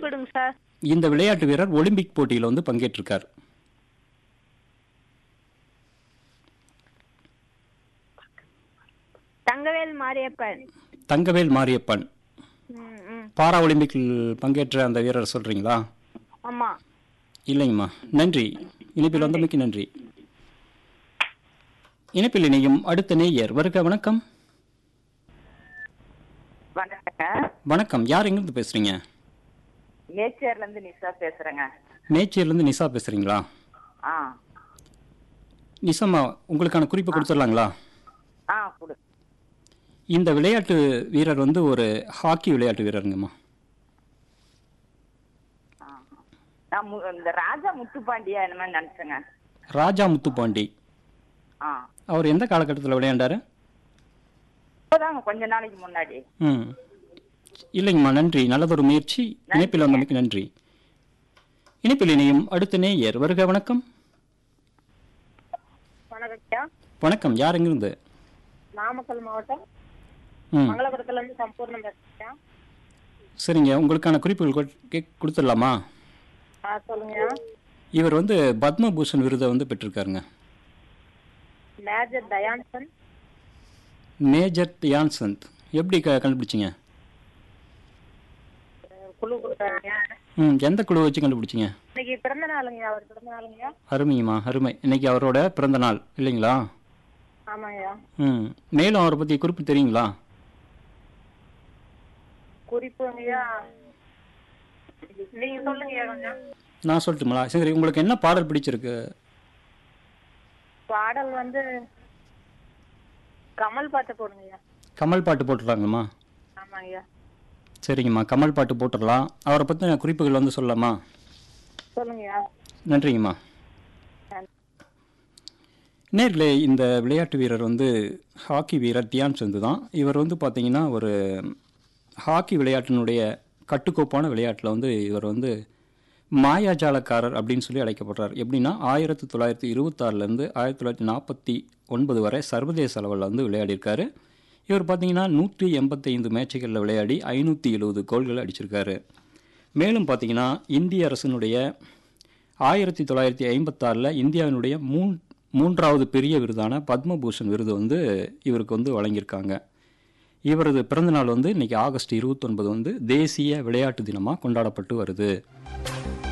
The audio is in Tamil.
குறிப்பிடுங்க சார் இந்த விளையாட்டு வீரர் ஒலிம்பிக் போட்டியில் வந்து பங்கேற்றிருக்கார் தங்கவேல் மாரியப்பன் தங்கவேல் மாரியப்பன் ம் ம் பாரா ஒலிம்பிக்கில் பங்கேற்ற அந்த வீரர் சொல்றீங்களா ஆமா இல்லைங்கம்மா நன்றி இணைப்பில் வந்தமைக்கு நன்றி இணைப்பில் இணையும் அடுத்த நேயர் வருக வணக்கம் வணக்கங்க வணக்கம் யார் எங்கிருந்து பேசுறீங்க நேச்சர்ல இருந்து நிஷா பேசுறேங்க மேச்சேரிலேருந்து நிசா பேசுறீங்களா ஆ நிசாமா உங்களுக்கான குறிப்பு கொடுத்துடலாங்களா ஆ கொடு இந்த விளையாட்டு வீரர் வந்து ஒரு ஹாக்கி விளையாட்டு வீரருங்கம்மா ஆ. நான் மு- இந்த ராஜா முத்துப்பாண்டியா என்ன நினைச்சேங்க ராஜா முத்துப்பாண்டி ஆ அவர் எந்த காலகட்டத்தில் விளையாண்டாரு இப்போதாங்க கொஞ்ச நாளைக்கு முன்னாடி ம் இல்லைங்கம்மா நன்றி நல்லதொரு முயற்சி இணைப்பில் வந்தமைக்கு நன்றி இணைப்பில் இணையும் அடுத்த நேயர் வருக வணக்கம் வணக்கம் வணக்கம் யார் எங்கிருந்து நாமக்கல் மாவட்டம் ம் மங்களபுரத்துல இருந்து சம்பூர்ணம் பேசுறேன் சரிங்க உங்களுக்கான குறிப்புகள் கொ- கே- கொடுத்துடலாமா ஆ சொல்லுங்க இவர் வந்து பத்மபூஷன் விருதை வந்து பெற்றிருக்காருங்க மேஜர் தயான்சன் மேஜர் தியான்சந்த் எப்படி க கண்டுபிடிச்சிங்க குழு கொடுத்தாங்க ம் எந்த குழு வச்சு கண்டுபிடிச்சிங்க இன்னைக்கு பிறந்த நாளுங்க அவர் பிறந்த நாளுங்க அருமைங்கம்மா அருமை இன்னைக்கு அவரோட பிறந்த நாள் இல்லைங்களா ஆமாங்கய்யா ம் மேலும் அவரை பற்றி குறிப்பு தெரியுங்களா குறிப்புங்கய்யா நீங்க சொல்லுங்கய்யா கொஞ்சம் நான் சொல்லட்டுங்களா சரி உங்களுக்கு என்ன பாடல் பிடிச்சிருக்கு பாடல் வந்து கமல் பாட்டு போடுங்கய்யா கமல் பாட்டு போட்டுடலாங்கம்மா ஆமாங்கய்யா சரிங்கம்மா கமல் பாட்டு போட்டுடலாம் அவரை பற்றின குறிப்புகள் வந்து சொல்லலாமா சொல்லுங்கய்யா நன்றிங்கம்மா நேர்களே இந்த விளையாட்டு வீரர் வந்து ஹாக்கி வீரர் தியான் சந்து தான் இவர் வந்து பார்த்தீங்கன்னா ஒரு ஹாக்கி விளையாட்டினுடைய கட்டுக்கோப்பான விளையாட்டில் வந்து இவர் வந்து மாயாஜாலக்காரர் அப்படின்னு சொல்லி அழைக்கப்படுறார் எப்படின்னா ஆயிரத்தி தொள்ளாயிரத்தி இருபத்தாறுலேருந்து ஆயிரத்தி தொள்ளாயிரத்தி நாற்பத்தி ஒன்பது வரை சர்வதேச அளவில் வந்து விளையாடியிருக்காரு இவர் பார்த்தீங்கன்னா நூற்றி எண்பத்தைந்து மேட்சுகளில் விளையாடி ஐநூற்றி எழுபது கோல்கள் அடிச்சிருக்காரு மேலும் பார்த்தீங்கன்னா இந்திய அரசினுடைய ஆயிரத்தி தொள்ளாயிரத்தி ஐம்பத்தாறில் இந்தியாவினுடைய மூன் மூன்றாவது பெரிய விருதான பத்மபூஷன் விருது வந்து இவருக்கு வந்து வழங்கியிருக்காங்க இவரது பிறந்தநாள் வந்து இன்னைக்கு ஆகஸ்ட் இருபத்தொன்பது வந்து தேசிய விளையாட்டு தினமாக கொண்டாடப்பட்டு வருது